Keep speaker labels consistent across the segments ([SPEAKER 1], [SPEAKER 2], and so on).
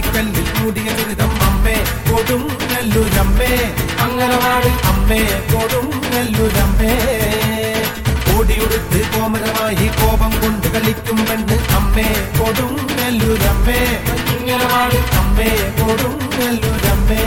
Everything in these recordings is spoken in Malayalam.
[SPEAKER 1] കോഴിക്കല്ലിൽ മൂടിയ ചരിതം അമ്മേ കൊടും നെല്ലുരമ്മേ അങ്കനവാട് അമ്മേ കൊടും നെല്ലുരമ്മേ ഓടിയുടുത്ത് കോമരമായി കോപം കൊണ്ട് കളിക്കും പെണ്ണ് അമ്മേ കൊടും നെല്ലുരമ്മേ ഇങ്ങനവാട് അമ്മേ കൊടും നെല്ലുരമ്മേ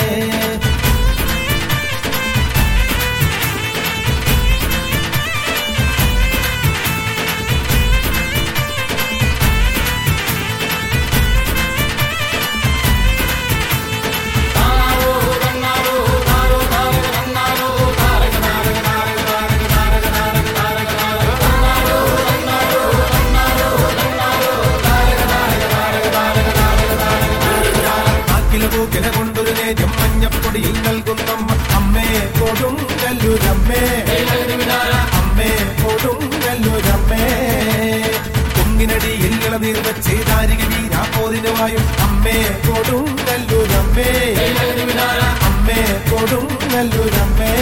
[SPEAKER 1] ആക്കില പൂക്കില കൊണ്ടൊരു നേരം മഞ്ഞപ്പൊടിയിൽ നൽകുന്നമ്മ അമ്മേ കൊടും കല്ലൂരമ്മേ അമ്മേ കൊടും കല്ലൂരമ്മേ കുങ്ങിനടിയിൽ ഇളനീർ വെച്ച് ദാരിക വീരാപ്പോതിനുമായും അമ്മേ കൊടും കല്ലൂരമ്മേ അമ്മേ കൊടും കല്ലൂരമ്മേ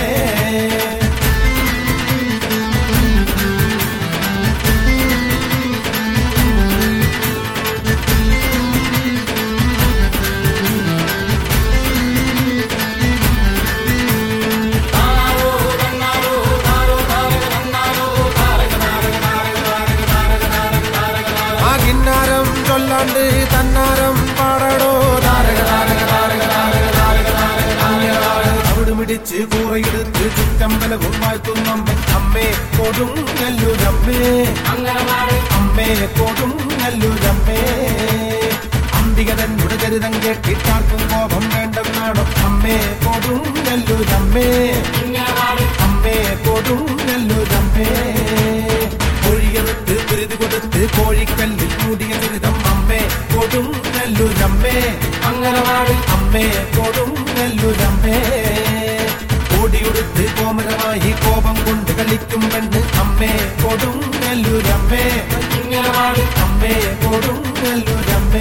[SPEAKER 1] ആ കിന്നാരം ചൊല്ലാണ്ട് തന്നാരം പാടടോ താരക താരക താരക താരക താരക താരക താരക അവിടുമിടിച്ച് കൂറയെടുത്ത് ചുറ്റമ്പലവും വാഴ്ത്തുന്നമ്മ അമ്മേ കൊടും നെല്ലുരമ്മേ അമ്മേ കൊടും നെല്ലുരമ്മേ അംബിക തന്നുടെ ചരിതം കേട്ടിട്ടാർക്കും കോപം വേണ്ടെന്നാണോ അമ്മേ കൊടും നെല്ലുരമ്മേ അമ്മേ കൊടും നെല്ലുരമ്മേ മൊഴിയെടുത്ത് പിരിതു കൊടുത്ത് കോഴിക്കല്ലിൽ മൂടിയ ചരിതം അമ്മേ കൊടും നെല്ലുരമ്മേ അങ്കനവാട് അമ്മേ കൊടും നെല്ലുരമ്മേ ഓടിയുടുത്ത് കോമരമായി കോപം കൊണ്ട് കളിക്കും പെണ്ണ് അമ്മേ കൊടും നെല്ലുരമ്മേ ഇങ്ങനവാട് അമ്മേ കൊടും നെല്ലുരമ്മേ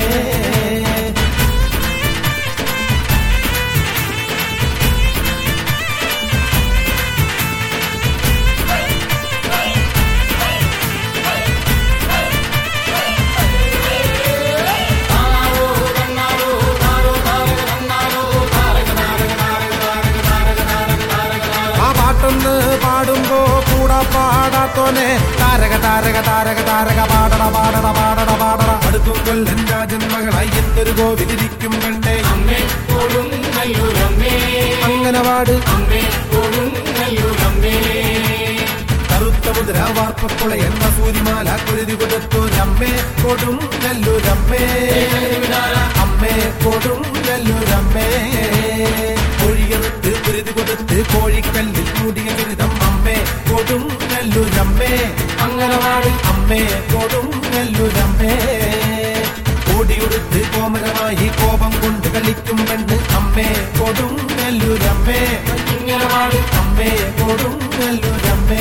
[SPEAKER 1] ആ പാട്ടൊന്ന് പാടുമ്പോ കൂടാ പാടാത്തോനെ താരക താരക താരക താരക പാടട പാടട പാടട പാടട അടുത്തും കൊല്ലൻ രാജൻ മകളായി എന്നൊരു കോവിലിരിക്കും കണ്ടേ
[SPEAKER 2] അമ്മേ കൊടും നല്ലൂരമ്മേ
[SPEAKER 1] അങ്കനവാട്
[SPEAKER 2] അമ്മേ കൊടും നല്ലൂരമ്മേ
[SPEAKER 1] കറുത്ത മുദ്ര വാർപ്പക്കുളയൻ മസൂരിമാല കുരുതി കൊടുത്തോരമ്മേ കൊടും നെല്ലുരമ്മേ അമ്മേ കൊടും നെല്ലുരമ്മേ കോഴിയെടുത്ത് കുരുതി കൊടുത്ത് കോഴിക്കല്ലിൽ മൂടിയ ചരിതം അമ്മേ കൊടും നെല്ലുരമ്മേ അങ്കനവാട് അമ്മേ കൊടും നെല്ലുരമ്മേ ഓടിയുടുത്ത് കോമരമായി കോപം കൊണ്ട് കളിക്കും പെണ്ണ് അമ്മേ കൊടും നെല്ലുരമ്മേ ഇങ്ങനവാട് അമ്മേ കൊടും നെല്ലുരമ്മേ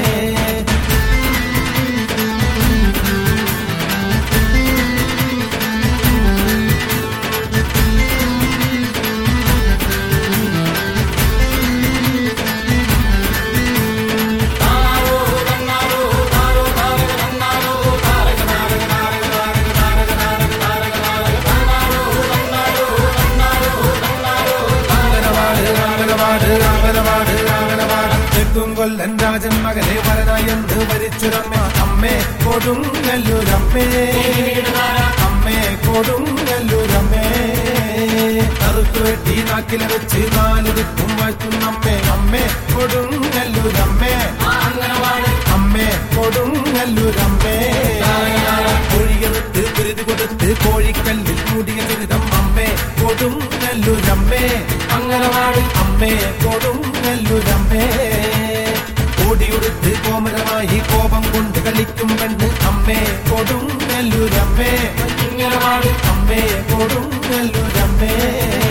[SPEAKER 1] അങ്കനവാട് അങ്കനവാട് അങ്കനവാട് അങ്കനവാട് തെക്കും കൊല്ലൻ രാജൻ മകനെ വരനായെന്ന് വരിച്ചുരമ്മ അമ്മേ കൊടും നെല്ലുരമ്മേ അമ്മേ കൊടും നെല്ലുരമ്മേ കറുത്തു വെട്ടി നാക്കില വെച്ച് നാല് ദിക്കും വാഴ്ത്തുന്നമ്മേ അമ്മേ കൊടും നെല്ലുരമ്മേ അമ്മേ കൊടും നെല്ലുരമ്മേ കോഴിയെടുത്ത് കുരുതി കൊടുത്ത് കോഴിക്കല്ലിൽ മൂടിയ ചരിതം അമ്മേ കൊടും നെല്ലുരമ്മേ അങ്കനവാട് അമ്മേ കൊടും നെല്ലുരമ്മേ ഓടിയുടുത്ത് കോമരമായി കോപം കൊണ്ട് കളിക്കും പെണ്ണ് അമ്മേ കൊടും നെല്ലുരമ്മേ ഇങ്ങനവാട് അമ്മേ കൊടും നെല്ലുരമ്മേ